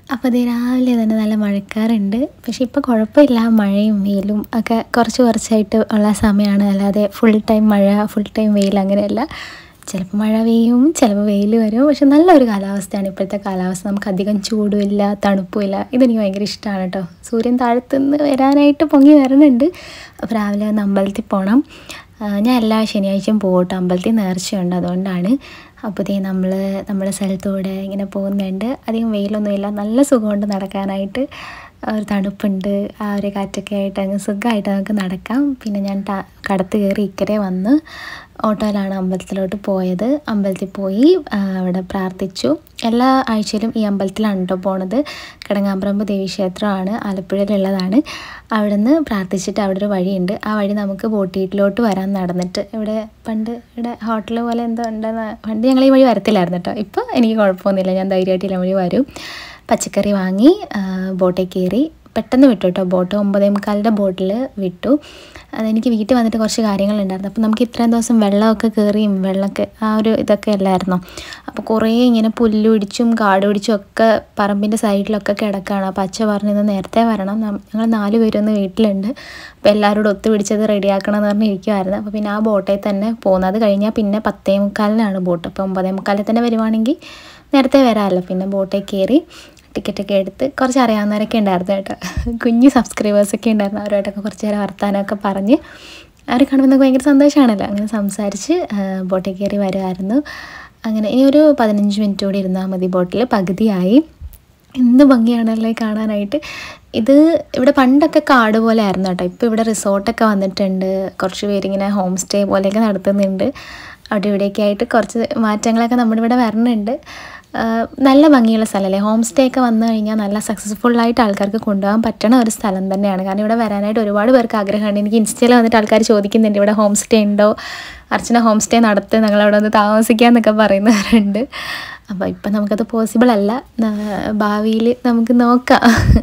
അപ്പോൾ ഇത് രാവിലെ തന്നെ നല്ല മഴക്കാറുണ്ട് പക്ഷെ ഇപ്പോൾ കുഴപ്പമില്ല മഴയും വെയിലും ഒക്കെ കുറച്ച് കുറച്ചായിട്ട് ഉള്ള സമയമാണ് അല്ലാതെ ഫുൾ ടൈം മഴ ഫുൾ ടൈം വെയിൽ അങ്ങനെയല്ല ചിലപ്പോൾ മഴ പെയ്യും ചിലപ്പോൾ വെയിൽ വരും പക്ഷെ നല്ലൊരു കാലാവസ്ഥയാണ് ഇപ്പോഴത്തെ കാലാവസ്ഥ നമുക്ക് അധികം ചൂടുമില്ല തണുപ്പുമില്ല ഇതെനിക്ക് ഭയങ്കര ഇഷ്ടമാണ് കേട്ടോ സൂര്യൻ താഴത്തുനിന്ന് വരാനായിട്ട് പൊങ്ങി വരുന്നുണ്ട് അപ്പോൾ രാവിലെ ഒന്ന് അമ്പലത്തിൽ പോകണം ആ, ഞാൻ എല്ലാ ശനിയാഴ്ചയും പോകട്ടോ അമ്പലത്തിൽ നേർച്ചയുണ്ട് അതുകൊണ്ടാണ് അപ്പോൾ ദേ നമ്മൾ നമ്മുടെ സ്ഥലത്തൂടെ ഇങ്ങനെ പോകുന്നുണ്ട് അധികം വെയിലൊന്നുമില്ല നല്ല സുഖമുണ്ട് നടക്കാനായിട്ട് ആ ഒരു തണുപ്പുണ്ട് ആ ഒരു കാറ്റൊക്കെ ആയിട്ട് അങ്ങ് സുഖമായിട്ട് നമുക്ക് നടക്കാം പിന്നെ ഞാൻ ട കടത്ത് കയറി ഇക്കരെ വന്ന് ഓട്ടോയിലാണ് അമ്പലത്തിലോട്ട് പോയത് അമ്പലത്തിൽ പോയി ആ, അവിടെ പ്രാർത്ഥിച്ചു എല്ലാ ആഴ്ചയിലും ഈ അമ്പലത്തിലാണ് കേട്ടോ പോണത് കിടങ്ങാമ്പ്രമ്പ് ദേവീക്ഷേത്രമാണ് ആലപ്പുഴയിലുള്ളതാണ് അവിടുന്ന് പ്രാർത്ഥിച്ചിട്ട് അവിടെ ഒരു വഴിയുണ്ട് ആ വഴി നമുക്ക് ബോട്ടീട്ടിലോട്ട് വരാൻ നടന്നിട്ട് ഇവിടെ പണ്ട് ഇവിടെ ഹോട്ടൽ പോലെ എന്തോ ഉണ്ടെന്ന് പണ്ട് ഞങ്ങൾ ഈ വഴി വരത്തില്ലായിരുന്നു കേട്ടോ ഇപ്പോൾ എനിക്ക് കുഴപ്പമൊന്നുമില്ല ഞാൻ ധൈര്യമായിട്ട് ഈ വഴി വരും പച്ചക്കറി വാങ്ങി ആ, ബോട്ടിൽ കയറി പെട്ടെന്ന് വിട്ടു കേട്ടോ ബോട്ട് ഒമ്പതേ മുക്കാലിൻ്റെ ബോട്ടിൽ വിട്ടു അതെനിക്ക് വീട്ടിൽ വന്നിട്ട് കുറച്ച് കാര്യങ്ങളുണ്ടായിരുന്നു അപ്പോൾ നമുക്ക് ഇത്രയും ദിവസം വെള്ളമൊക്കെ കയറിയും വെള്ളമൊക്കെ ആ ഒരു ഇതൊക്കെ അല്ലായിരുന്നോ അപ്പോൾ കുറേ ഇങ്ങനെ പുല്ല് പിടിച്ചും കാട് പിടിച്ചും ഒക്കെ പറമ്പിൻ്റെ സൈഡിലൊക്കെ കിടക്കുകയാണ് അപ്പോൾ അച്ഛ പറഞ്ഞത് നേരത്തെ വരണം നം- ഞങ്ങൾ നാല് പേരൊന്ന് വീട്ടിലുണ്ട് അപ്പോൾ എല്ലാവരോടും ഒത്തുപിടിച്ചത് റെഡിയാക്കണം എന്ന് പറഞ്ഞ് ഇരിക്കുമായിരുന്നു അപ്പോൾ പിന്നെ ആ ബോട്ടിൽ തന്നെ പോകുന്നത് കഴിഞ്ഞാൽ പിന്നെ പത്തേ മുക്കാലിനാണ് ബോട്ട് അപ്പോൾ ഒമ്പതേ മുക്കാലിൽ തന്നെ വരുവാണെങ്കിൽ നേരത്തെ വരാമല്ലോ പിന്നെ ബോട്ടിൽ കയറി ടിക്കറ്റൊക്കെ എടുത്ത് കുറച്ച് അറിയാവുന്നവരൊക്കെ ഉണ്ടായിരുന്നു കേട്ടോ കുഞ്ഞു സബ്സ്ക്രൈബേഴ്സൊക്കെ ഉണ്ടായിരുന്നു അവരുമായിട്ടൊക്കെ കുറച്ച് നേരം വർത്താനമൊക്കെ പറഞ്ഞ് അവരെ കാണുമ്പോൾ നമുക്ക് ഭയങ്കര സന്തോഷമാണല്ലോ അങ്ങനെ സംസാരിച്ച് ആ, ബോട്ടിൽ കയറി വരുമായിരുന്നു അങ്ങനെ ഇനി ഒരു പതിനഞ്ച് മിനിറ്റ് കൂടി ഇരുന്നാൽ മതി ബോട്ടിൽ പകുതിയായി എന്ത് ഭംഗിയാണല്ലേ കാണാനായിട്ട് ഇത് ഇവിടെ പണ്ടൊക്കെ കാട് പോലെ ആയിരുന്നു കേട്ടോ ഇപ്പോൾ ഇവിടെ റിസോർട്ടൊക്കെ വന്നിട്ടുണ്ട് കുറച്ച് പേരിങ്ങനെ ഹോം സ്റ്റേ പോലെയൊക്കെ നടത്തുന്നുണ്ട് അവിടെ ഇവിടെയൊക്കെ ആയിട്ട് കുറച്ച് മാറ്റങ്ങളൊക്കെ നമ്മുടെ ഇവിടെ വരുന്നുണ്ട് ആഹ് നല്ല ഭംഗിയുള്ള സ്ഥലമല്ലേ ഹോം സ്റ്റേ ഒക്കെ വന്നു കഴിഞ്ഞാൽ നല്ല സക്സസ്ഫുള്ളായിട്ട് ആൾക്കാർക്ക് കൊണ്ടുപോകാൻ പറ്റണ ഒരു സ്ഥലം തന്നെയാണ് കാരണം ഇവിടെ വരാനായിട്ട് ഒരുപാട് പേർക്ക് ആഗ്രഹമുണ്ട് എനിക്ക് ഇൻസ്റ്റയിൽ വന്നിട്ട് ആൾക്കാർ ചോദിക്കുന്നുണ്ട് ഇവിടെ ഹോം സ്റ്റേ ഉണ്ടോ അർച്ചന ഹോം സ്റ്റേ നടത്ത് ഞങ്ങളവിടെ വന്ന് താമസിക്കാമെന്നൊക്കെ പറയുന്നവരുണ്ട് അപ്പോൾ ഇപ്പം നമുക്കത് പോസിബിൾ അല്ല ഭാവിയിൽ നമുക്ക് നോക്കാം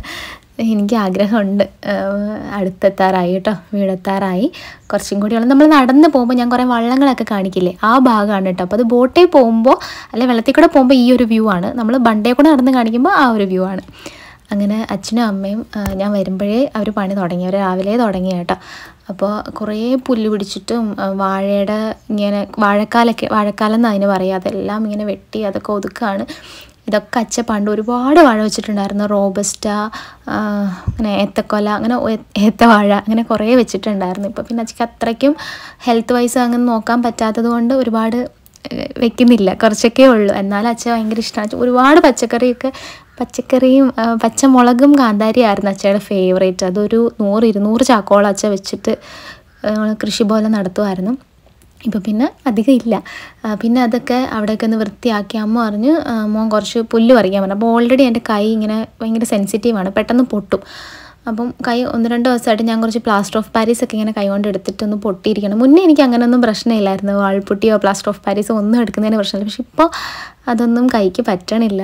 എനിക്ക് ആഗ്രഹമുണ്ട് ആഹ് അടുത്തെത്താറായി കേട്ടോ വീടെത്താറായി കുറച്ചും കൂടി ഉള്ളത് നമ്മൾ നടന്ന് പോകുമ്പോൾ ഞാൻ കുറേ വള്ളങ്ങളൊക്കെ കാണിക്കില്ലേ ആ ഭാഗമാണ് കേട്ടോ അപ്പോൾ അത് ബോട്ടിൽ പോകുമ്പോൾ അല്ലെ വെള്ളത്തിൽ കൂടെ പോകുമ്പോൾ ഈ ഒരു വ്യൂ ആണ് നമ്മൾ ബണ്ടേ കൂടെ നടന്ന് കാണിക്കുമ്പോൾ ആ ഒരു വ്യൂ ആണ് അങ്ങനെ അച്ഛനും അമ്മയും ആ, ഞാൻ വരുമ്പോഴേ അവർ പണി തുടങ്ങി അവർ രാവിലെ തുടങ്ങി കേട്ടോ അപ്പോൾ കുറേ പുല്ല് പിടിച്ചിട്ടും ആ, വാഴയുടെ ഇങ്ങനെ വാഴക്കാലൊക്കെ വാഴക്കാലം എന്ന് അതിന് പറയുക അതെല്ലാം ഇങ്ങനെ വെട്ടി അതൊക്കെ ഒതുക്കുകയാണ് ഇതൊക്കെ അച്ഛ പണ്ട് ഒരുപാട് വാഴ വെച്ചിട്ടുണ്ടായിരുന്നു റോബസ്റ്റ ആ, അങ്ങനെ ഏത്തക്കൊല അങ്ങനെ ഒ- ഏത്തവാഴ അങ്ങനെ കുറേ വെച്ചിട്ടുണ്ടായിരുന്നു ഇപ്പോൾ പിന്നെ അച്ഛക്ക് അത്രയ്ക്കും ഹെൽത്ത് വൈസ് അങ്ങനെ നോക്കാൻ പറ്റാത്തത് കൊണ്ട് ഒരുപാട് ഏഹ്, വെക്കുന്നില്ല കുറച്ചൊക്കെ ഉള്ളൂ എന്നാലും അച്ഛൻ ഭയങ്കര ഇഷ്ടമാണ് ഒരുപാട് പച്ചക്കറിയൊക്കെ പച്ചക്കറിയും ആ, പച്ചമുളകും കാന്താരിയായിരുന്നു അച്ഛയുടെ ഫേവറേറ്റ് അതൊരു നൂറ് ഇരുന്നൂറ് ചാക്കോളം അച്ഛ വെച്ചിട്ട് ആ, കൃഷി പോലെ നടത്തുമായിരുന്നു ഇപ്പം പിന്നെ അധികം ഇല്ല ആ, പിന്നെ അതൊക്കെ അവിടെയൊക്കെ ഒന്ന് വൃത്തിയാക്കി അമ്മ പറഞ്ഞ് ആ, മോൻ കുറച്ച് പുല്ല് പറിക്കാൻ പറഞ്ഞു അപ്പോൾ ഓൾറെഡി എൻ്റെ കൈ ഇങ്ങനെ ഭയങ്കര സെൻസിറ്റീവാണ് പെട്ടെന്ന് പൊട്ടും അപ്പം കൈ ഒന്ന് രണ്ട് ദിവസമായിട്ട് ഞാൻ കുറച്ച് പ്ലാസ്റ്റർ ഓഫ് പാരീസ് ഒക്കെ ഇങ്ങനെ കൈ കൊണ്ട് എടുത്തിട്ടൊന്ന് പൊട്ടിയിരിക്കണം മുന്നേ എനിക്ക് അങ്ങനെയൊന്നും പ്രശ്നമില്ലായിരുന്നു വാൾപുട്ടിയോ പ്ലാസ്റ്റർ ഓഫ് പാരീസോ ഒന്നും എടുക്കുന്നതിന് പ്രശ്നമില്ല പക്ഷെ ഇപ്പോൾ അതൊന്നും കൈക്ക് പറ്റണില്ല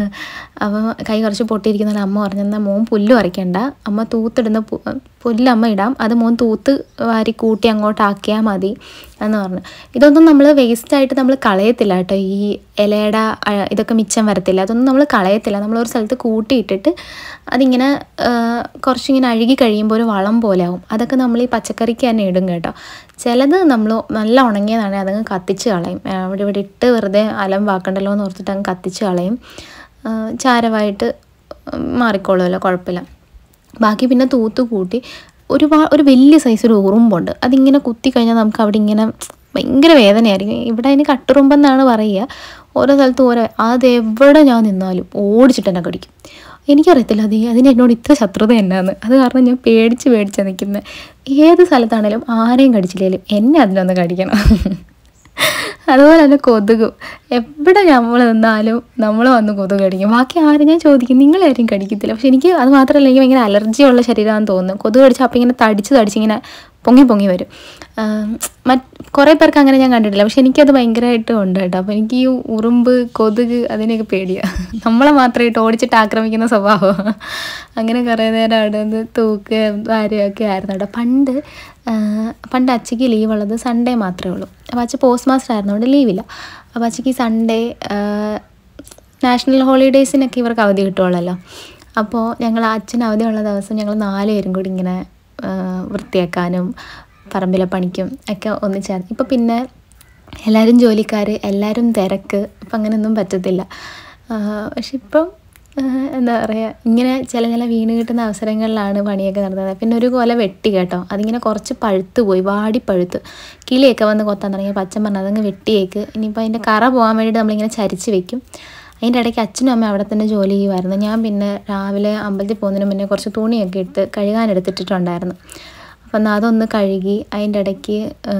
അപ്പം കൈ കുറച്ച് പൊട്ടിയിരിക്കുന്ന അമ്മ പറഞ്ഞു എന്നാൽ മോൻ പുല്ല് പറിക്കണ്ട അമ്മ തൂത്തിടുന്ന പു- പുല്ല് അമ്മ ഇടാം അത് മോൻ തൂത്ത് വാരി കൂട്ടി അങ്ങോട്ടാക്കിയാൽ മതി എന്ന് പറഞ്ഞു ഇതൊന്നും നമ്മൾ വേസ്റ്റായിട്ട് നമ്മൾ കളയത്തില്ല കേട്ടോ ഈ ഇലയുടെ ആ, ഇതൊക്കെ മിച്ചം വരത്തില്ല അതൊന്നും നമ്മൾ കളയത്തില്ല നമ്മൾ ഒരു സ്ഥലത്ത് കൂട്ടിയിട്ടിട്ട് അതിങ്ങനെ ആ, കുറച്ചിങ്ങനെ അഴുകി കഴിയുമ്പോൾ ഒരു വളം പോലെ ആവും അതൊക്കെ നമ്മൾ ഈ പച്ചക്കറിക്ക് തന്നെ ഇടും കേട്ടോ ചിലത് നമ്മൾ നല്ല ഉണങ്ങിയതാണെങ്കിൽ അതങ്ങ് കത്തിച്ച് കളയും ആ, ഇവിടെ ഇവിടെ ഇട്ട് വെറുതെ അലം വാക്കണ്ടല്ലോ എന്ന് ഓർത്തിട്ട് അങ്ങ് കത്തിച്ച് കളയും ആ, ചാരമായിട്ട് മാറിക്കോളുമല്ലോ കുഴപ്പമില്ല ബാക്കി പിന്നെ തൂത്ത് കൂട്ടി ഒരുപാട് ഒരു വലിയ സൈസ് ഒരു ഉറുമ്പുണ്ട് അതിങ്ങനെ കുത്തി കഴിഞ്ഞാൽ നമുക്ക് അവിടെ ഇങ്ങനെ ഭയങ്കര വേദനയായിരിക്കും ഇവിടെ അതിന് കട്ടുറുമ്പെന്നാണ് പറയുക ഓരോ സ്ഥലത്തും ഓരോ അത് എവിടെ ഞാൻ നിന്നാലും ഓടിച്ചിട്ട് എന്നെ കടിക്കും എനിക്കറിയത്തില്ല അത് അതിന് എന്നോട് ഇത്ര ശത്രുത എന്നാന്ന് അത് കാരണം ഞാൻ പേടിച്ച് പേടിച്ചാണ് നിൽക്കുന്നത് ഏത് സ്ഥലത്താണേലും ആരെയും കടിച്ചില്ലെങ്കിലും എന്നെ അതിനൊന്ന് കടിക്കണം അതുപോലെ തന്നെ കൊതുകും എവിടെ നമ്മൾ നിന്നാലും നമ്മൾ വന്ന് കൊതുക് കടിക്കും ബാക്കി ആരും ഞാൻ ചോദിക്കും നിങ്ങളാരും കടിക്കത്തില്ല പക്ഷെ എനിക്ക് അത് മാത്രമല്ല എനിക്ക് ഭയങ്കര അലർജി ഉള്ള ശരീരമാണെന്ന് തോന്നുന്നു കൊതുക് കടിച്ചാൽ അപ്പം ഇങ്ങനെ തടിച്ച് തടിച്ചിങ്ങനെ പൊങ്ങി പൊങ്ങി വരും മറ്റ് കുറേ പേർക്ക് അങ്ങനെ ഞാൻ കണ്ടിട്ടില്ല പക്ഷെ എനിക്കത് ഭയങ്കരമായിട്ട് ഉണ്ട് കേട്ടോ അപ്പോൾ എനിക്ക് ഈ ഉറുമ്പ് കൊതുക് അതിനെയൊക്കെ പേടിയാണ് നമ്മളെ മാത്രമായിട്ട് ഓടിച്ചിട്ട് ആക്രമിക്കുന്ന സ്വഭാവം അങ്ങനെ കുറേ നേരം അവിടെ നിന്ന് തൂക്കുകയും വാരുകയൊക്കെ ആയിരുന്നു കേട്ടോ പണ്ട് ആ, പണ്ട് അച്ചയ്ക്ക് ലീവ് ഉള്ളത് സൺഡേ മാത്രമേ ഉള്ളൂ അപ്പോൾ അച്ഛ പോസ്റ്റ് മാസ്റ്റർ ആയിരുന്നതുകൊണ്ട് ലീവില്ല അപ്പോൾ അച്ചയ്ക്ക് സൺഡേ നാഷണൽ ഹോളിഡേയ്സിനൊക്കെ ഇവർക്ക് അവധി കിട്ടുമല്ലോ അപ്പോൾ ഞങ്ങൾ അച്ഛൻ അവധിയുള്ള ദിവസം ഞങ്ങൾ നാല് പേരും കൂടി ഇങ്ങനെ ആ, വൃത്തിയാക്കാനും പറമ്പിലെ പണിക്കും ഒക്കെ ഒന്നിച്ചായിരുന്നു ഇപ്പം പിന്നെ എല്ലാവരും ജോലിക്കാർ എല്ലാവരും തിരക്ക് ഇപ്പം അങ്ങനെയൊന്നും പറ്റത്തില്ല ആ, പക്ഷെ ഇപ്പം ആ, എന്താ പറയുക ഇങ്ങനെ ചില ചില വീണ് കിട്ടുന്ന അവസരങ്ങളിലാണ് പണിയൊക്കെ നടന്നത് പിന്നെ ഒരു കൊല വെട്ടി കേട്ടോ അതിങ്ങനെ കുറച്ച് പഴുത്ത് പോയി വാടി പഴുത്ത് കിളിയൊക്കെ വന്ന് കൊത്താൻ തുടങ്ങി അപ്പം അച്ഛൻ പറഞ്ഞു അതങ്ങ് വെട്ടിയേക്ക് ഇനിയിപ്പോൾ അതിൻ്റെ കറ പോകാൻ വേണ്ടിയിട്ട് നമ്മളിങ്ങനെ ചരിച്ച് വെക്കും അതിൻ്റെ ഇടയ്ക്ക് അച്ഛനും അമ്മയും അവിടെ തന്നെ ജോലി ചെയ്യുമായിരുന്നു ഞാൻ പിന്നെ രാവിലെ അമ്പലത്തിൽ പോകുന്നതിന് മുന്നേ കുറച്ച് തുണിയൊക്കെ ഇട്ട് കഴുകാൻ എടുത്തിട്ടുണ്ടായിരുന്നു അപ്പം എന്നാൽ അതൊന്ന് കഴുകി അതിൻ്റെ ഇടയ്ക്ക്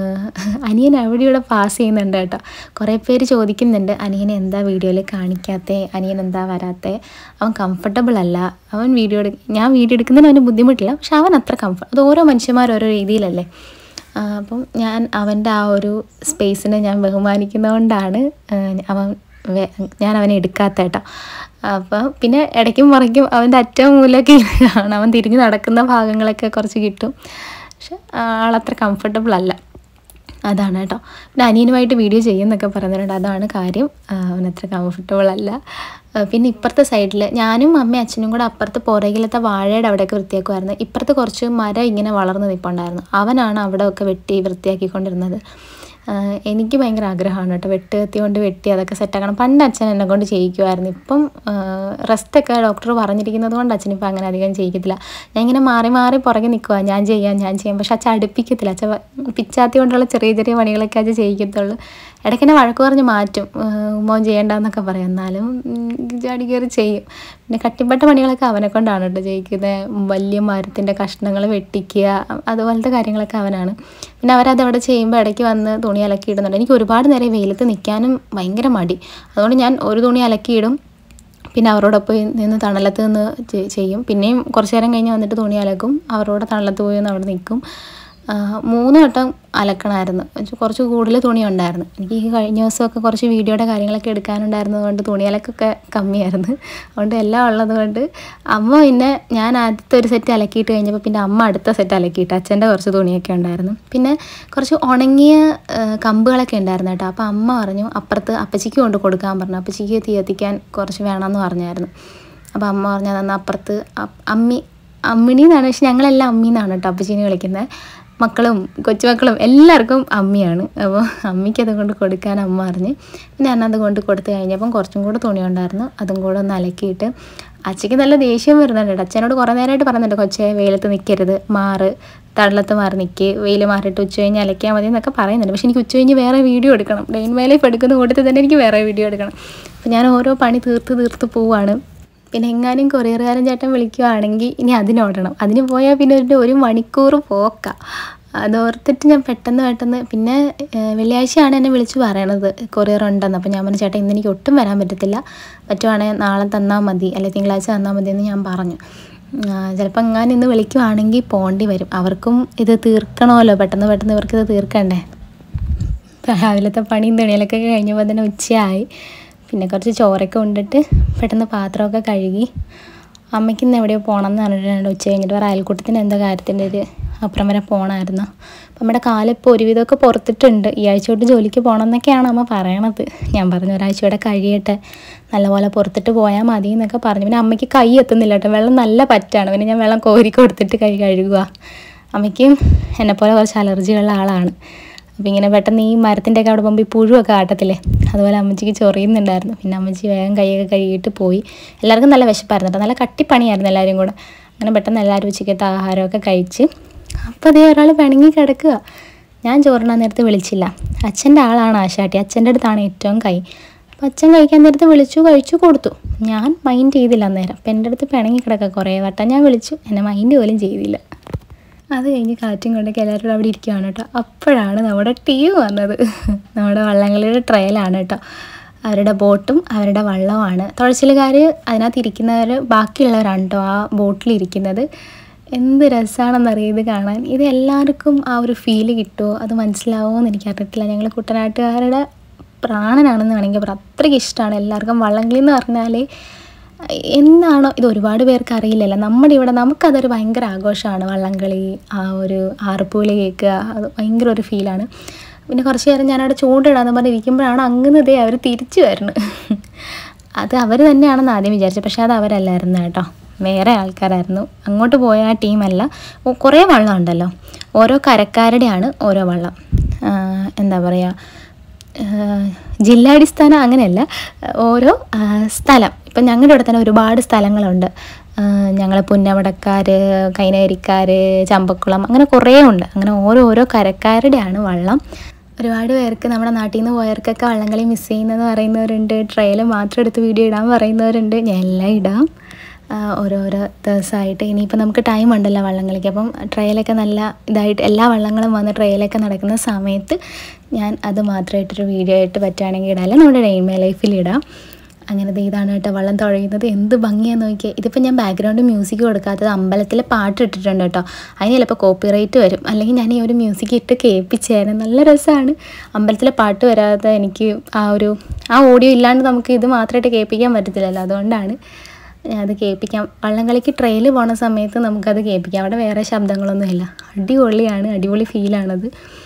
അനിയൻ അവിടെ ഇവിടെ പാസ് ചെയ്യുന്നുണ്ട് കേട്ടോ കുറേ പേര് ചോദിക്കുന്നുണ്ട് അനിയനെ എന്താ വീഡിയോയിൽ കാണിക്കാത്തേ അനിയൻ എന്താ വരാത്തേ അവൻ കംഫർട്ടബിൾ അല്ല അവൻ വീഡിയോ എടു ഞാൻ വീഡിയോ എടുക്കുന്നതിന് അവന് ബുദ്ധിമുട്ടില്ല പക്ഷെ അവൻ അത്ര കംഫർട്ട് അത് ഓരോ മനുഷ്യന്മാർ ഓരോ രീതിയിലല്ലേ ആ, അപ്പം ഞാൻ അവൻ്റെ ആ ഒരു സ്പേസിനെ ഞാൻ ബഹുമാനിക്കുന്നതുകൊണ്ടാണ് ആ, അവൻ വേ- ഞാൻ അവനെ എടുക്കാത്ത കേട്ടോ അപ്പം പിന്നെ ഇടയ്ക്കും മറിക്കും അവൻ്റെ അറ്റവും മൂലമൊക്കെ കാണാം അവൻ തിരിഞ്ഞ് നടക്കുന്ന ഭാഗങ്ങളൊക്കെ കുറച്ച് കിട്ടും പക്ഷെ ആളത്ര കംഫർട്ടബിൾ അല്ല അതാണ് കേട്ടോ പിന്നെ അനിയനുമായിട്ട് വീഡിയോ ചെയ്യുന്നൊക്കെ പറയുന്നുണ്ട് അതാണ് കാര്യം ആ, അവനത്ര കംഫർട്ടബിൾ അല്ല ആ, പിന്നെ ഇപ്പുറത്തെ സൈഡിൽ ഞാനും അമ്മയും അച്ഛനും കൂടെ അപ്പുറത്ത് പുറകിലത്തെ വാഴയുടെ അവിടെയൊക്കെ വൃത്തിയാക്കുമായിരുന്നു ഇപ്പുറത്ത് കുറച്ച് മരം ഇങ്ങനെ വളർന്ന് നിൽപ്പുണ്ടായിരുന്നു അവനാണ് അവിടെ ഒക്കെ വെട്ടി വൃത്തിയാക്കിക്കൊണ്ടിരുന്നത് ആ, എനിക്ക് ഭയങ്കര ആഗ്രഹമാണ് കേട്ടോ വെട്ട് കത്തി കൊണ്ട് വെട്ടി അതൊക്കെ സെറ്റാക്കണം പണ്ട് അച്ഛൻ എന്നെ കൊണ്ട് ചെയ്യിക്കുമായിരുന്നു ഇപ്പം റെസ്റ്റൊക്കെ ഡോക്ടർ പറഞ്ഞിരിക്കുന്നത് കൊണ്ട് അച്ഛൻ ഇപ്പം അങ്ങനെ അധികം ചെയ്യിക്കത്തില്ല ഞാൻ ഇങ്ങനെ മാറി മാറി പുറകെ നിൽക്കുക ഞാൻ ചെയ്യാം ഞാൻ ചെയ്യാം പക്ഷെ അച്ഛൻ അടുപ്പിക്കത്തില്ല അച്ഛൻ വ- പിച്ചാത്തി കൊണ്ടുള്ള ചെറിയ ചെറിയ പണികളൊക്കെ അച്ഛൻ ചെയ്യിക്കത്തുള്ളൂ ഇടയ്ക്കെന്നെ വഴക്ക് പറഞ്ഞ് മാറ്റും മോൻ ചെയ്യേണ്ടെന്നൊക്കെ പറയും എന്നാലും ഉം, ചാടി കയറി ചെയ്യും പിന്നെ കട്ടിപ്പെട്ട പണികളൊക്കെ അവനെ കൊണ്ടാണ് കേട്ടോ ചെയ്യിക്കുന്നത് വലിയ മരത്തിൻ്റെ കഷ്ണങ്ങൾ വെട്ടിക്കുക അതുപോലത്തെ കാര്യങ്ങളൊക്കെ അവനാണ് പിന്നെ അവരത് അവിടെ ചെയ്യുമ്പോൾ ഇടയ്ക്ക് വന്ന് തുണി അലക്കിയിടുന്നുണ്ട് എനിക്ക് ഒരുപാട് നേരം ഈ വെയിലത്ത് നിൽക്കാനും ഭയങ്കര മടി അതുകൊണ്ട് ഞാൻ ഒരു തുണി അലക്കിയിടും പിന്നെ അവരോടൊപ്പം നിന്ന് തണലത്ത് നിന്ന് ചെ- ചെയ്യും പിന്നെയും കുറച്ച് നേരം കഴിഞ്ഞ് വന്നിട്ട് തുണി അലക്കും അവരോട് തണലത്ത് പോയി ഒന്ന് അവിടെ നിൽക്കും ആ, മൂന്ന് വട്ടം അലക്കണമായിരുന്നു എന്നുവെച്ചാൽ കുറച്ച് കൂടുതൽ തുണി ഉണ്ടായിരുന്നു എനിക്ക് ഈ കഴിഞ്ഞ ദിവസമൊക്കെ കുറച്ച് വീഡിയോയുടെ കാര്യങ്ങളൊക്കെ എടുക്കാനുണ്ടായിരുന്നത് കൊണ്ട് തുണി അലക്കൊക്കെ കമ്മിയായിരുന്നു അതുകൊണ്ട് എല്ലാം ഉള്ളത് കൊണ്ട് അമ്മ പിന്നെ ഞാൻ ആദ്യത്തെ ഒരു സെറ്റ് അലക്കിയിട്ട് കഴിഞ്ഞപ്പോൾ പിന്നെ അമ്മ അടുത്ത സെറ്റ് അലക്കിയിട്ട് അച്ഛൻ്റെ കുറച്ച് തുണിയൊക്കെ ഉണ്ടായിരുന്നു പിന്നെ കുറച്ച് ഉണങ്ങിയ ആ, കമ്പുകളൊക്കെ ഉണ്ടായിരുന്നു കേട്ടോ അപ്പോൾ അമ്മ പറഞ്ഞു അപ്പുറത്ത് അപ്പച്ചിക്ക് കൊണ്ട് കൊടുക്കാൻ പറഞ്ഞു അപ്പച്ചിക്ക് തീ കത്തിക്കാൻ കുറച്ച് വേണമെന്ന് പറഞ്ഞായിരുന്നു അപ്പോൾ അമ്മ പറഞ്ഞു അതെന്നാൽ അപ്പുറത്ത് അ- അമ്മി അമ്മിണി എന്നാണ് പക്ഷെ ഞങ്ങളെല്ലാം അമ്മി എന്നാണ് കേട്ടോ അപ്പച്ചീനെ വിളിക്കുന്നത് മക്കളും കൊച്ചുമക്കളും എല്ലാവർക്കും അമ്മിയാണ് അപ്പോൾ അമ്മിക്ക് അത് കൊണ്ട് കൊടുക്കാൻ അമ്മ പറഞ്ഞ് പിന്നെ ഞാൻ അത് കൊണ്ട് കൊടുത്തു കഴിഞ്ഞപ്പം കുറച്ചും കൂടെ തുണി ഉണ്ടായിരുന്നു അതും കൂടെ ഒന്ന് അലക്കിയിട്ട് അച്ഛയ്ക്ക് നല്ല ദേഷ്യം വരുന്നുണ്ട് കേട്ടോ അച്ഛനോട് കുറേ നേരമായിട്ട് പറയുന്നുണ്ട് കൊച്ചെ വെയിലത്ത് നിൽക്കരുത് മാറ് തള്ളത്ത് മാറി നിൽക്ക് വെയിൽ മാറിയിട്ട് ഉച്ച കഴിഞ്ഞ് അലക്കിയാൽ മതി എന്നൊക്കെ പറയുന്നുണ്ട് പക്ഷെ എനിക്ക് ഉച്ച കഴിഞ്ഞ് വേറെ വീഡിയോ എടുക്കണം ഡെയിൻ മൈ ലൈഫ് എടുക്കുന്ന കൂട്ടത്തിൽ തന്നെ എനിക്ക് വേറെ വീഡിയോ എടുക്കണം അപ്പോൾ ഞാൻ ഓരോ പണി തീർത്ത് തീർത്ത് പോവാണ് പിന്നെ എങ്ങാനും കൊറിയറുകാരൻ ചേട്ടൻ വിളിക്കുവാണെങ്കിൽ ഇനി അതിനോടണം അതിന് പോയാൽ പിന്നെ ഒരു ഒരു മണിക്കൂർ പോക്ക അതോർത്തിട്ട് ഞാൻ പെട്ടെന്ന് പെട്ടെന്ന് പിന്നെ ഏഹ്, വെള്ളിയാഴ്ചയാണ് എന്നെ വിളിച്ച് പറയണത് കൊറിയർ ഉണ്ടെന്ന് അപ്പോൾ ഞാൻ പറഞ്ഞു ചേട്ടാ ഇന്ന് എനിക്ക് ഒട്ടും വരാൻ പറ്റത്തില്ല പറ്റുവാണെങ്കിൽ നാളെ തന്നാൽ മതി അല്ലെങ്കിൽ തിങ്കളാഴ്ച തന്നാൽ മതി എന്ന് ഞാൻ പറഞ്ഞു ചിലപ്പോൾ എങ്ങാനും ഇന്ന് വിളിക്കുവാണെങ്കിൽ പോകേണ്ടി വരും അവർക്കും ഇത് തീർക്കണമല്ലോ പെട്ടെന്ന് പെട്ടെന്ന് ഇവർക്ക് ഇത് തീർക്കണ്ടേ രാവിലത്തെ പണിയും തുണിയിലൊക്കെ കഴിഞ്ഞപ്പോൾ തന്നെ ഉച്ചയായി പിന്നെ കുറച്ച് ചോറൊക്കെ കൊണ്ടിട്ട് പെട്ടെന്ന് പാത്രമൊക്കെ കഴുകി അമ്മയ്ക്ക് ഇന്ന് എവിടെയോ പോകണം എന്ന് പറഞ്ഞിട്ടുണ്ട് ഉച്ച കഴിഞ്ഞിട്ട് വേറെ അയൽക്കൂട്ടത്തിന് എന്തോ കാര്യത്തിൻ്റെ ഒരു അപ്പുറം വരെ പോകണമായിരുന്നു അപ്പം നമ്മുടെ കാലിപ്പോൾ ഒരുവിധമൊക്കെ പുറത്തിട്ടുണ്ട് ഈ ആഴ്ച തൊട്ട് ജോലിക്ക് പോകണം എന്നൊക്കെയാണ് അമ്മ പറയണത് ഞാൻ പറഞ്ഞു ഒരാഴ്ച കൂടെ കഴിയട്ടെ നല്ലപോലെ പുറത്തിട്ട് പോയാൽ മതി എന്നൊക്കെ പറഞ്ഞു പിന്നെ അമ്മയ്ക്ക് കൈ എത്തുന്നില്ല കേട്ടോ വെള്ളം നല്ല പറ്റാണ് പിന്നെ ഞാൻ വെള്ളം കോരി കൊടുത്തിട്ട് കൈ കഴുകുക അമ്മയ്ക്കും എന്നെപ്പോലെ കുറച്ച് അലർജിയുള്ള ആളാണ് അപ്പോൾ ഇങ്ങനെ പെട്ടെന്ന് ഈ മരത്തിൻ്റെ ഒക്കെ അവിടെ പോകുമ്പോൾ ഈ പുഴുവൊക്കെ ആട്ടത്തില്ലേ അതുപോലെ അമ്മച്ചിക്ക് ചൊറിയുന്നുണ്ടായിരുന്നു പിന്നെ അമ്മച്ചി വേഗം കൈയൊക്കെ കഴുകിയിട്ട് പോയി എല്ലാവർക്കും നല്ല വിശപ്പായിരുന്നു കേട്ടോ നല്ല കട്ടിപ്പണിയായിരുന്നു എല്ലാവരും കൂടെ അങ്ങനെ പെട്ടെന്ന് എല്ലാവരും ഉച്ചയ്ക്കത്തെ ആഹാരമൊക്കെ കഴിച്ച് അപ്പോൾ അതേ ഒരാൾ പിണങ്ങി കിടക്കുക ഞാൻ ചോറിനാൻ നേരത്ത് വിളിച്ചില്ല അച്ഛൻ്റെ ആളാണ് ആശാട്ടി അച്ഛൻ്റെ അടുത്താണ് ഏറ്റവും കൈ അപ്പോൾ അച്ഛൻ കഴിക്കാൻ നേരത്ത് വിളിച്ചു കഴിച്ചു കൊടുത്തു ഞാൻ മൈൻഡ് ചെയ്തില്ല അന്നേരം അപ്പം എൻ്റെ അടുത്ത് പിണങ്ങി കിടക്കുക കുറേ വട്ടം ഞാൻ വിളിച്ചു എന്നെ മൈൻഡ് പോലും ചെയ്തില്ല അത് കഴിഞ്ഞ് കാറ്റും കൊണ്ടൊക്കെ എല്ലാവരും അവിടെ ഇരിക്കുകയാണ് കേട്ടോ അപ്പോഴാണ് നമ്മുടെ ടീം വന്നത് നമ്മുടെ വള്ളംകളിയുടെ ട്രയലാണ് കേട്ടോ അവരുടെ ബോട്ടും അവരുടെ വള്ളമാണ് തുഴച്ചിലുകാർ അതിനകത്ത് ഇരിക്കുന്നവർ ബാക്കിയുള്ളവരാണ് കേട്ടോ ആ ബോട്ടിൽ ഇരിക്കുന്നത് എന്ത് രസമാണെന്നറിയാം ഇത് കാണാൻ ഇത് എല്ലാവർക്കും ആ ഒരു ഫീല് കിട്ടുമോ അത് മനസ്സിലാവുമോ എന്ന് എനിക്കറിയത്തില്ല ഞങ്ങൾ കുട്ടനാട്ടുകാരുടെ പ്രാണനാണെന്ന് വേണമെങ്കിൽ പറയാം അത്രയ്ക്ക് ഇഷ്ടമാണ് എല്ലാവർക്കും വള്ളംകളി എന്ന് പറഞ്ഞാൽ എന്താണോ ഇത് ഒരുപാട് പേർക്ക് അറിയില്ലല്ലോ നമ്മുടെ ഇവിടെ നമുക്കതൊരു ഭയങ്കര ആഘോഷമാണ് വള്ളംകളി ആ ഒരു ആർപ്പുവിളി കേൾക്കുക അത് ഭയങ്കര ഒരു ഫീലാണ് പിന്നെ കുറച്ച് നേരം ഞാനവിടെ ചൂണ്ടിടാന്ന് പറഞ്ഞ് ഇരിക്കുമ്പോഴാണ് അങ്ങനെ ഇതേ അവർ തിരിച്ചു വരുന്നത് അത് അവർ തന്നെയാണെന്ന് ആദ്യം വിചാരിച്ചു പക്ഷേ അത് അവരല്ലായിരുന്നു കേട്ടോ വേറെ ആൾക്കാരായിരുന്നു അങ്ങോട്ട് പോയ ആ ടീമല്ല ഓ, കുറേ വള്ളം ഉണ്ടല്ലോ ഓരോ കരക്കാരുടെയാണ് ഓരോ വള്ളം ആ, എന്താ പറയുക ആഹ് ജില്ലാടിസ്ഥാനം അങ്ങനെയല്ല ഓരോ ആഹ് സ്ഥലം ഇപ്പം ഞങ്ങളുടെ ഇവിടെ തന്നെ ഒരുപാട് സ്ഥലങ്ങളുണ്ട് ഞങ്ങൾ പുന്നമടക്കാർ കൈനകരിക്കാർ ചമ്പക്കുളം അങ്ങനെ കുറേ ഉണ്ട് അങ്ങനെ ഓരോ ഓരോ കരക്കാരുടെയാണ് വള്ളം ഒരുപാട് പേർക്ക് നമ്മുടെ നാട്ടിൽ നിന്ന് പോയവർക്കൊക്കെ വള്ളംകളി മിസ് ചെയ്യുന്നതെന്ന് പറയുന്നവരുണ്ട് ട്രെയിൽ മാത്രം എടുത്ത് വീഡിയോ ഇടാൻ പറയുന്നവരുണ്ട് ഞാൻ എല്ലാം ഇടാം ആഹ് ഓരോരോ ദിവസമായിട്ട് ഇനിയിപ്പോൾ നമുക്ക് ടൈം ഉണ്ടല്ലോ വള്ളംകളിക്ക് അപ്പം ട്രയലൊക്കെ നല്ല ഇതായിട്ട് എല്ലാ വള്ളങ്ങളും വന്ന് ട്രയലൊക്കെ നടക്കുന്ന സമയത്ത് ഞാൻ അത് മാത്രമായിട്ടൊരു വീഡിയോ ആയിട്ട് പറ്റുകയാണെങ്കിൽ ഇടാം അല്ല നമ്മുടെ ഡെയിമേ ലൈഫിൽ ഇടാം അങ്ങനെ ദേ ഇതാണ് കേട്ടോ വള്ളം തുഴയുന്നത് എന്ത് ഭംഗിയാന്ന് നോക്കിയാൽ ഇതിപ്പോൾ ഞാൻ ബാക്ക്ഗ്രൗണ്ട് മ്യൂസിക് കൊടുക്കാത്തത് അമ്പലത്തിലെ പാട്ട് ഇട്ടിട്ടുണ്ട് കേട്ടോ അതിന് ചിലപ്പോൾ കോപ്പിറൈറ്റ് വരും അല്ലെങ്കിൽ ഞാൻ ഈ ഒരു മ്യൂസിക് ഇട്ട് കേൾപ്പിച്ചേനെ നല്ല രസമാണ് അമ്പലത്തിലെ പാട്ട് വരാതെ എനിക്ക് ആ ഒരു ആ ഓഡിയോ ഇല്ലാണ്ട് നമുക്ക് ഇത് മാത്രമായിട്ട് കേൾപ്പിക്കാൻ പറ്റത്തില്ലല്ലോ അതുകൊണ്ടാണ് ഞാൻ അത് കേൾപ്പിക്കാം വള്ളംകളിക്ക് ട്രെയിൽ പോണ സമയത്ത് നമുക്കത് കേൾപ്പിക്കാം അവിടെ വേറെ ശബ്ദങ്ങളൊന്നുമില്ല അടിപൊളിയാണ് അടിപൊളി ഫീലാണത്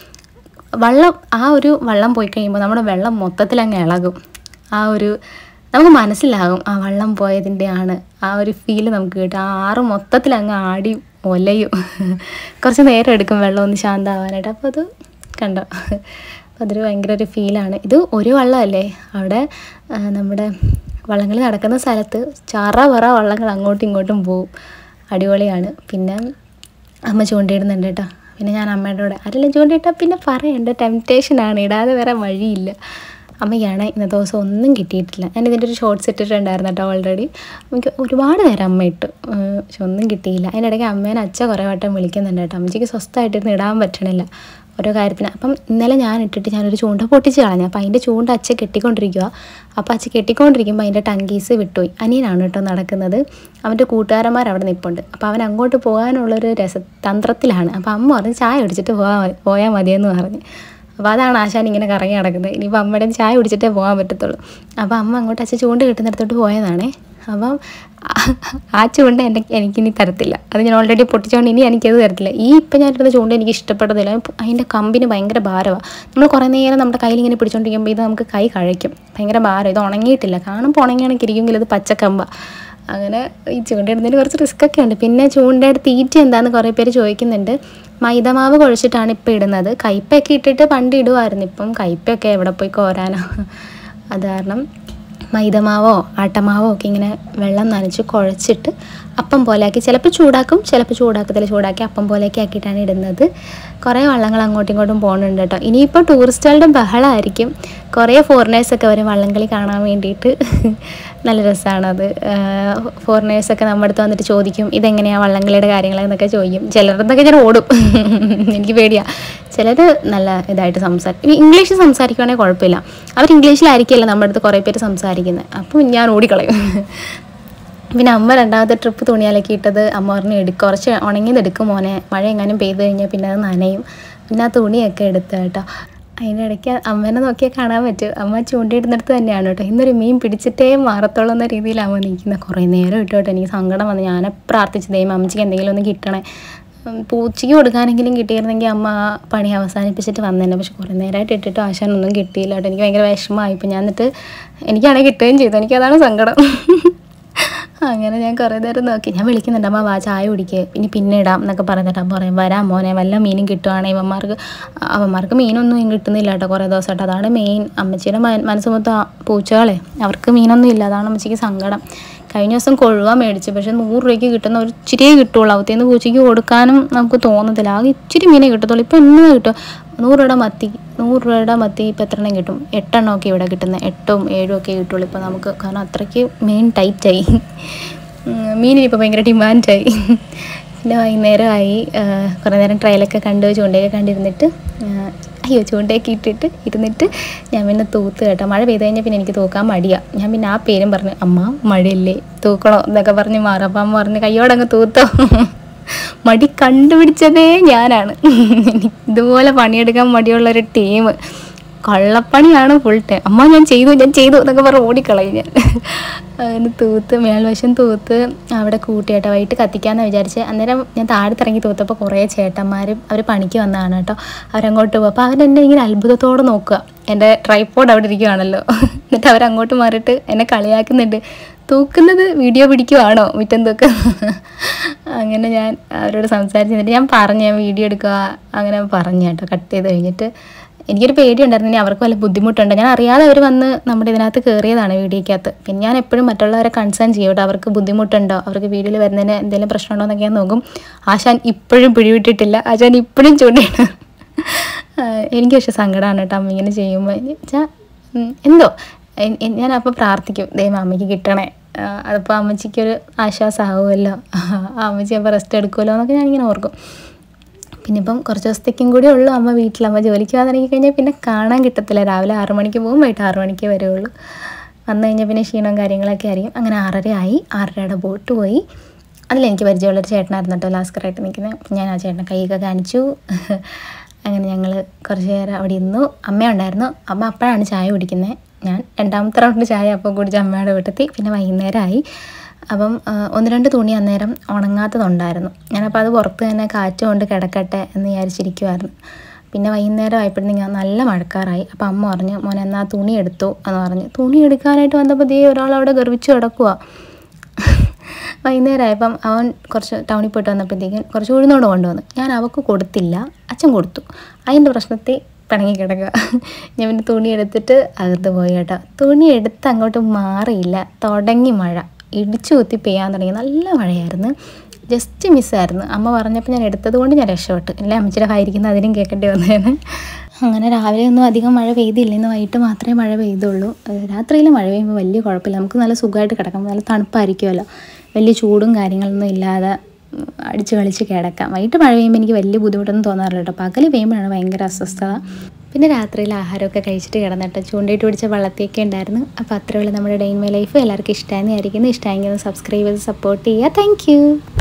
വള്ളം ആ ഒരു വള്ളം പോയി കഴിയുമ്പോൾ നമ്മുടെ വെള്ളം മൊത്തത്തിൽ അങ്ങ് ഇളകും ആ ഒരു നമുക്ക് മനസ്സിലാകും ആ വള്ളം പോയതിൻ്റെ ആണ് ആ ഒരു ഫീല് നമുക്ക് കിട്ടും ആ ആറ് മൊത്തത്തിൽ അങ്ങ് ആടി ഒലയും കുറച്ച് നേരം എടുക്കും വെള്ളം ഒന്ന് ശാന്തമാവാനായിട്ട് അപ്പോൾ അത് കണ്ടോ അപ്പോൾ അതൊരു ഭയങ്കര ഒരു ഫീലാണ് ഇത് ഒരു വള്ളമല്ലേ അവിടെ ആ, നമ്മുടെ വള്ളങ്ങൾ നടക്കുന്ന സ്ഥലത്ത് ചറ പറ വള്ളങ്ങൾ അങ്ങോട്ടും ഇങ്ങോട്ടും പോവും അടിപൊളിയാണ് പിന്നെ അമ്മ ചൂണ്ടയിടുന്നുണ്ട് കേട്ടോ പിന്നെ ഞാൻ അമ്മയുടെ കൂടെ ആരെല്ലാം ചൂണ്ടയിട്ടാൽ പിന്നെ പറയണ്ട ടെംപ്റ്റേഷനാണ് ഇടാതെ വേറെ വഴിയില്ല അമ്മയ്ക്കാണ് ഇന്നത്തെ ദിവസം ഒന്നും കിട്ടിയിട്ടില്ല ഞാൻ ഇതിൻ്റെ ഒരു ഷോർട്സ് ഇട്ടിട്ടുണ്ടായിരുന്നു കേട്ടോ ഓൾറെഡി എനിക്ക് ഒരുപാട് നേരം അമ്മ ഇട്ടു ഉം, പക്ഷെ ഒന്നും കിട്ടിയില്ല അതിനിടയ്ക്ക് അമ്മേനെ അച്ഛ കുറേ വട്ടം വിളിക്കുന്നുണ്ട് കേട്ടോ അമ്മച്ചിക്ക് സ്വസ്ഥമായിട്ടിരുന്ന് ഇടാൻ പറ്റണില്ല ഓരോ കാര്യത്തിന് അപ്പം ഇന്നലെ ഞാൻ ഇട്ടിട്ട് ഞാനൊരു ചൂണ്ട പൊട്ടിച്ച് കളഞ്ഞു അപ്പോൾ അതിൻ്റെ ചൂണ്ട അച്ഛ കെട്ടിക്കൊണ്ടിരിക്കുക അപ്പോൾ അച്ഛ കെട്ടിക്കൊണ്ടിരിക്കുമ്പോൾ അതിൻ്റെ ടങ്കീസ് വിട്ടുപോയി അനിയനാണ് കേട്ടോ നടക്കുന്നത് അവൻ്റെ കൂട്ടുകാരന്മാർ അവിടെ നിൽപ്പുണ്ട് അപ്പോൾ അവൻ അങ്ങോട്ട് പോകാനുള്ളൊരു രസ തന്ത്രത്തിലാണ് അപ്പോൾ അമ്മ പറഞ്ഞ് ചായ കുടിച്ചിട്ട് പോകാൻ പോയാൽ മതിയെന്ന് പറഞ്ഞ് അപ്പോൾ അതാണ് ആശാൻ ഇങ്ങനെ കറങ്ങി നടക്കുന്നത് ഇനിയിപ്പോൾ അമ്മയുടെ ചായ കുടിച്ചിട്ടേ പോകാൻ പറ്റത്തുള്ളൂ അപ്പോൾ അമ്മ അങ്ങോട്ട് അച്ഛൻ ചൂണ്ട കിട്ടുന്നിടത്തോട്ട് പോയതാണേ അപ്പം ആ- ആ ചൂണ്ട എൻ്റെ എനിക്കിനി തരത്തില്ല അത് ഞാൻ ഓൾറെഡി പൊട്ടിച്ചുകൊണ്ട് ഇനി എനിക്കത് തരത്തില്ല ഈ ഇപ്പം ഞാൻ ഇടുന്ന ചൂണ്ട എനിക്ക് ഇഷ്ടപ്പെടുന്നില്ല അതിൻ്റെ കമ്പിന് ഭയങ്കര ഭാരമാണ് നമ്മൾ കുറേ നേരം നമ്മുടെ കയ്യിൽ ഇങ്ങനെ പിടിച്ചുകൊണ്ടിരിക്കുമ്പോൾ ഇത് നമുക്ക് കൈ കഴിക്കും ഭയങ്കര ഭാരം ഇത് ഉണങ്ങിയിട്ടില്ല കാണുമ്പോൾ ഉണങ്ങിയാണെങ്കിൽ ഇരിക്കുമെങ്കിൽ ഇത് പച്ചക്കമ്പ അങ്ങനെ ഈ ചൂണ്ടയിടുന്നതിന് കുറച്ച് റിസ്ക് ഒക്കെ ഉണ്ട് പിന്നെ ചൂണ്ടയുടെ തീറ്റ എന്താന്ന് കുറേ പേര് ചോദിക്കുന്നുണ്ട് മൈദമാവ് കുഴച്ചിട്ടാണ് ഇപ്പോൾ ഇടുന്നത് കയ്പയൊക്കെ ഇട്ടിട്ട് പണ്ട് ഇടുമായിരുന്നു ഇപ്പം കയ്പയൊക്കെ എവിടെ പോയി കോരാനാ അത് കാരണം മൈദമാവോ ആട്ടമാവോ ഒക്കെ ഇങ്ങനെ വെള്ളം നനച്ച് കുഴച്ചിട്ട് അപ്പം പോലെയാക്കി ചിലപ്പോൾ ചൂടാക്കും ചിലപ്പോൾ ചൂടാക്കത്തില്ല ചൂടാക്കി അപ്പം പോലെയൊക്കെ ആക്കിയിട്ടാണ് ഇടുന്നത് കുറേ വള്ളങ്ങൾ അങ്ങോട്ടും ഇങ്ങോട്ടും പോകുന്നുണ്ട് കേട്ടോ ഇനിയിപ്പോൾ ടൂറിസ്റ്റുകളുടെ ബഹളമായിരിക്കും കുറേ ഫോറിനേഴ്സൊക്കെ വരും വള്ളംകളി കാണാൻ വേണ്ടിയിട്ട് നല്ല രസമാണത് ഫോറിനേഴ്സൊക്കെ നമ്മുടെ അടുത്ത് വന്നിട്ട് ചോദിക്കും ഇതെങ്ങനെയാണ് വള്ളംകളിയുടെ കാര്യങ്ങളെന്നൊക്കെ ചോദിക്കും ചിലർന്നൊക്കെ ഞാൻ ഓടും എനിക്ക് പേടിയാണ് ചിലർ നല്ല ഇതായിട്ട് സംസാരിക്കും ഇംഗ്ലീഷ് സംസാരിക്കുകയാണെങ്കിൽ കുഴപ്പമില്ല അവർ ഇംഗ്ലീഷിലായിരിക്കില്ല നമ്മുടെ അടുത്ത് കുറേ പേര് സംസാരിക്കുന്നത് അപ്പം ഞാൻ ഓടിക്കളയും പിന്നെ അമ്മ രണ്ടാമത്തെ ട്രിപ്പ് തുണി അലക്കിയിട്ടത് അമ്മ പറഞ്ഞു എടുക്കും കുറച്ച് ഉണങ്ങിയത് എടുക്കും മോനെ മഴ എങ്ങാനും പെയ്ത് കഴിഞ്ഞാൽ പിന്നെ അത് നനയും പിന്നെ ആ തുണിയൊക്കെ എടുത്ത് കേട്ടോ അതിൻ്റെ ഇടയ്ക്ക് അമ്മേനെ നോക്കിയാൽ കാണാൻ പറ്റും അമ്മ ചൂണ്ടിയിടുന്നിടത്ത് തന്നെയാണ് കേട്ടോ ഇന്നൊരു മീൻ പിടിച്ചിട്ടേ മാറത്തുള്ളൂ എന്ന രീതിയിൽ അമ്മ നിൽക്കുന്നത് കുറേ നേരം ഇട്ടു കേട്ടോ എനിക്ക് സങ്കടം വന്നു ഞാൻ പ്രാർത്ഥിച്ചു ദൈവം അമ്മച്ചിക്ക് എന്തെങ്കിലും ഒന്ന് കിട്ടണേ ഉം, പൂച്ചയ്ക്ക് കൊടുക്കാനെങ്കിലും കിട്ടിയിരുന്നെങ്കിൽ അമ്മ ആ പണി അവസാനിപ്പിച്ചിട്ട് വന്നേനെ പക്ഷെ കുറേ നേരമായിട്ട് ഇട്ടിട്ട് ആശാനൊന്നും കിട്ടിയില്ല കേട്ടോ എനിക്ക് ഭയങ്കര വിഷമമായി ഇപ്പം ഞാൻ എന്നിട്ട് എനിക്കാണെങ്കിൽ കിട്ടുകയും ചെയ്തു എനിക്കതാണ് സങ്കടം അങ്ങനെ ഞാൻ കുറേ നേരം നോക്കി ഞാൻ വിളിക്കുന്നുണ്ട് അമ്മ വാ ചായ കുടിക്കുക ഇനി പിന്നെ ഇടാം എന്നൊക്കെ പറഞ്ഞിട്ട് അമ്മ പറയും വരാം മോനെ വല്ല മീനും കിട്ടുവാണെങ്കിൽ ഇവന്മാർക്ക് അവന്മാർക്ക് മീനൊന്നും കിട്ടുന്നില്ല കേട്ടോ കുറേ ദിവസമായിട്ട് അതാണ് മെയിൻ അമ്മച്ചിയുടെ മന- മനസ്സ് മൊത്തം ആ പൂച്ചകളെ അവർക്ക് മീനൊന്നും ഇല്ല അതാണ് അമ്മച്ചിക്ക് സങ്കടം കഴിഞ്ഞ ദിവസം കൊഴുവ മേടിച്ചു പക്ഷെ നൂറ് രൂപയ്ക്ക് കിട്ടുന്ന ഒരു ഇച്ചിരിയേ കിട്ടുള്ളൂ അവത്തേന്ന് പൂച്ചയ്ക്ക് കൊടുക്കാനും നമുക്ക് തോന്നത്തില്ല ആകെ ഇച്ചിരി മീനേ കിട്ടത്തുള്ളൂ ഇപ്പം എന്ന് കിട്ടും നൂറ് രൂപയുടെ മത്തി നൂറ് രൂപയുടെ മത്തി ഇപ്പം എത്ര എണ്ണം കിട്ടും എട്ടെണ്ണം ഒക്കെ ഇവിടെ കിട്ടുന്നത് എട്ടും ഏഴും ഒക്കെ കിട്ടുള്ളൂ ഇപ്പോൾ നമുക്ക് കാരണം അത്രയ്ക്ക് മീൻ ടൈറ്റായി മീനിനിപ്പോൾ ഭയങ്കര ഡിമാൻഡായി പിന്നെ വൈകുന്നേരമായി കുറേ നേരം ട്രയലൊക്കെ കണ്ട് ചൂണ്ടയൊക്കെ കണ്ടിരുന്നിട്ട് ആ, അയ്യോ ചൂണ്ടയൊക്കെ ഇട്ടിട്ട് ഇരുന്നിട്ട് ഞാൻ പിന്നെ തൂത്ത് കേട്ടോ മഴ പെയ്ത് കഴിഞ്ഞാൽ പിന്നെ എനിക്ക് തൂക്കാൻ മടിയാണ് ഞാൻ പിന്നെ ആ പേരും പറഞ്ഞു അമ്മ മഴയല്ലേ തൂക്കണോ എന്നൊക്കെ പറഞ്ഞ് മാറും അപ്പം അമ്മ പറഞ്ഞ് കയ്യോടങ്ങ് തൂത്തോ മടി കണ്ടുപിടിച്ചതേ ഞാനാണ് എനിക്ക് ഇതുപോലെ പണിയെടുക്കാൻ മടിയുള്ളൊരു ടീം കള്ളപ്പണിയാണ് ഫുൾ ടൈം അമ്മ ഞാൻ ചെയ്തു ഞാൻ ചെയ്തു എന്നൊക്കെ പറഞ്ഞ് ഓടിക്കളയും ഞാൻ അങ്ങനെ തൂത്ത് മേൽവശം തൂത്ത് അവിടെ കൂട്ടിയേട്ടോ വൈകിട്ട് കത്തിക്കാമെന്ന് വിചാരിച്ച് അന്നേരം ഞാൻ താഴത്തിറങ്ങി തൂത്തപ്പോൾ കുറേ ചേട്ടന്മാർ അവർ പണിക്ക് വന്നതാണ് കേട്ടോ അവരങ്ങോട്ട് പോകും അപ്പോൾ അവരെന്നെ ഇങ്ങനെ അത്ഭുതത്തോടെ നോക്കുക എൻ്റെ ട്രൈപ്പോഡ് അവിടെ ഇരിക്കുകയാണല്ലോ എന്നിട്ട് അവരങ്ങോട്ട് മാറിയിട്ട് എന്നെ കളിയാക്കുന്നുണ്ട് തൂക്കുന്നത് വീഡിയോ പിടിക്കുവാണോ മുറ്റം തൂക്ക അങ്ങനെ ഞാൻ അവരോട് സംസാരിച്ച് എന്നിട്ട് ഞാൻ പറഞ്ഞു ഞാൻ വീഡിയോ എടുക്കുക അങ്ങനെ പറഞ്ഞു കേട്ടോ കട്ട് ചെയ്ത് കഴിഞ്ഞിട്ട് എനിക്കൊരു പേടിയുണ്ടായിരുന്നു ഇനി അവർക്ക് വല്ല ബുദ്ധിമുട്ടുണ്ടോ ഞാൻ അറിയാതെ അവർ വന്ന് നമ്മുടെ ഇതിനകത്ത് കയറിയതാണ് വീഡിയോയ്ക്കകത്ത് പിന്നെ ഞാൻ എപ്പോഴും മറ്റുള്ളവരെ കൺസേൺ ചെയ്യും കേട്ടോ അവർക്ക് ബുദ്ധിമുട്ടുണ്ടോ അവർക്ക് വീഡിയോയിൽ വരുന്നതിന് എന്തെങ്കിലും പ്രശ്നമുണ്ടോ എന്നൊക്കെ ഞാൻ നോക്കും ആശാൻ ഇപ്പോഴും പിടിവിട്ടിട്ടില്ല ആശാൻ ഇപ്പോഴും ചൂണ്ടിയാണ് എനിക്ക് പക്ഷെ സങ്കടമാണ് കേട്ടോ അമ്മ ഇങ്ങനെ ചെയ്യുമ്പോൾ വെച്ചാൽ എന്തോ എൻ- എൻ- ഞാൻ അപ്പോൾ പ്രാർത്ഥിക്കും ദൈവം അമ്മയ്ക്ക് കിട്ടണേ ആ, അതിപ്പോൾ അമ്മച്ചിക്കൊരു ആശ്വാസമാവുമല്ലോ ആ അമ്മച്ചി അപ്പോൾ റെസ്റ്റ് എടുക്കുമല്ലോ എന്നൊക്കെ ഞാനിങ്ങനെ ഓർക്കും പിന്നെ ഇപ്പം കുറച്ച് ദിവസത്തേക്കും കൂടി ഉള്ളൂ അമ്മ വീട്ടിൽ അമ്മ ജോലിക്ക് പോകാൻ തുടങ്ങി കഴിഞ്ഞാൽ പിന്നെ കാണാൻ കിട്ടത്തില്ല രാവിലെ ആറ് മണിക്ക് പോകും വൈകിട്ട് ആറ് മണിക്ക് വരുള്ളൂ വന്നു കഴിഞ്ഞാൽ പിന്നെ ക്ഷീണവും കാര്യങ്ങളൊക്കെ ആയിരിക്കും അങ്ങനെ ആറര ആയി ആറരയുടെ ബോട്ട് പോയി അതിലെനിക്ക് പരിചയമുള്ളൊരു ചേട്ടനായിരുന്നു കേട്ടോ ലാസ്കറായിട്ട് നിൽക്കുന്നത് അപ്പം ഞാൻ ആ ചേട്ടനെ കൈയൊക്കെ കാണിച്ചു അങ്ങനെ ഞങ്ങൾ കുറച്ച് നേരം അവിടെ ഇരുന്നു അമ്മ ഉണ്ടായിരുന്നു അമ്മ അപ്പോഴാണ് ചായ കുടിക്കുന്നത് ഞാൻ രണ്ടാമത്തെ റൗണ്ട് ചായ അപ്പോൾ കുടിച്ച് അമ്മയുടെ വീട്ടെത്തി പിന്നെ വൈകുന്നേരമായി അപ്പം ആ, ഒന്ന് രണ്ട് തുണി അന്നേരം ഉണങ്ങാത്തതുണ്ടായിരുന്നു ഞാനപ്പോൾ അത് പുറത്ത് തന്നെ കാറ്റ് കൊണ്ട് കിടക്കട്ടെ എന്ന് വിചാരിച്ചിരിക്കുമായിരുന്നു പിന്നെ വൈകുന്നേരം ആയപ്പോഴത്തേക്കും നല്ല മഴക്കാറായി അപ്പോൾ അമ്മ പറഞ്ഞു മോനെ എന്നാ തുണി എടുത്തു എന്ന് പറഞ്ഞു തുണി എടുക്കാനായിട്ട് വന്നപ്പോൾ ദേ ഒരാൾ അവിടെ ഗർഭിച്ച് കിടക്കുക വൈകുന്നേരമായപ്പം അവൻ കുറച്ച് ടൗണിൽ പോയിട്ട് വന്നപ്പോഴത്തേക്കും കുറച്ച് ഉഴുന്നോട് കൊണ്ടുവന്നു ഞാൻ അവൾക്ക് കൊടുത്തില്ല അച്ഛൻ കൊടുത്തു അതിൻ്റെ പ്രശ്നത്തിൽ പിണങ്ങി കിടക്കുക ഞാൻ പിന്നെ തുണി എടുത്തിട്ട് അകത്ത് പോയി കേട്ടോ തുണി എടുത്ത് അങ്ങോട്ട് മാറിയില്ല തുടങ്ങി മഴ ഇടിച്ചു കുത്തി പെയ്യാൻ തുടങ്ങി നല്ല മഴയായിരുന്നു ജസ്റ്റ് മിസ്സായിരുന്നു അമ്മ പറഞ്ഞപ്പോൾ ഞാൻ എടുത്തത് കൊണ്ട് ഞാൻ രക്ഷപ്പെട്ടു അല്ലെ അമ്മച്ചിയുടെ ഭായിരിക്കുന്ന അതിനും കേൾക്കേണ്ടി വന്നേനെ അങ്ങനെ രാവിലെ ഒന്നും അധികം മഴ പെയ്തില്ല ഇന്ന് വൈകിട്ട് മാത്രമേ മഴ പെയ്തുള്ളൂ ഏഹ് രാത്രിയിൽ മഴ പെയ്യുമ്പോൾ വലിയ കുഴപ്പമില്ല നമുക്ക് നല്ല സുഖമായിട്ട് കിടക്കാം നല്ല തണുപ്പായിരിക്കുമല്ലോ വലിയ ചൂടും കാര്യങ്ങളൊന്നും ഇല്ലാതെ ഉം, അടിച്ച് കളിച്ച് കിടക്കാം വൈകിട്ട് മഴ പെയ്യുമ്പോൾ എനിക്ക് വലിയ ബുദ്ധിമുട്ടൊന്നും തോന്നാറില്ല കേട്ടോ പകൽ പെയ്യുമ്പോഴാണ് ഭയങ്കര അസ്വസ്ഥത പിന്നെ രാത്രിയിൽ ആഹാരമൊക്കെ കഴിച്ചിട്ട് കിടന്നിട്ട് ചൂണ്ടയിട്ട് പിടിച്ച വള്ളത്തിയൊക്കെ ഉണ്ടായിരുന്നു അപ്പോൾ അത്രയുള്ള നമ്മുടെ ഡെയിൻ മൈ ലൈഫ് എല്ലാവർക്കും ഇഷ്ടമായെന്ന് വിചാരിക്കുന്നു ഇഷ്ടമായെങ്കിൽ ഒന്ന് സബ്സ്ക്രൈബ് ചെയ്ത് സപ്പോർട്ട് ചെയ്യുക താങ്ക്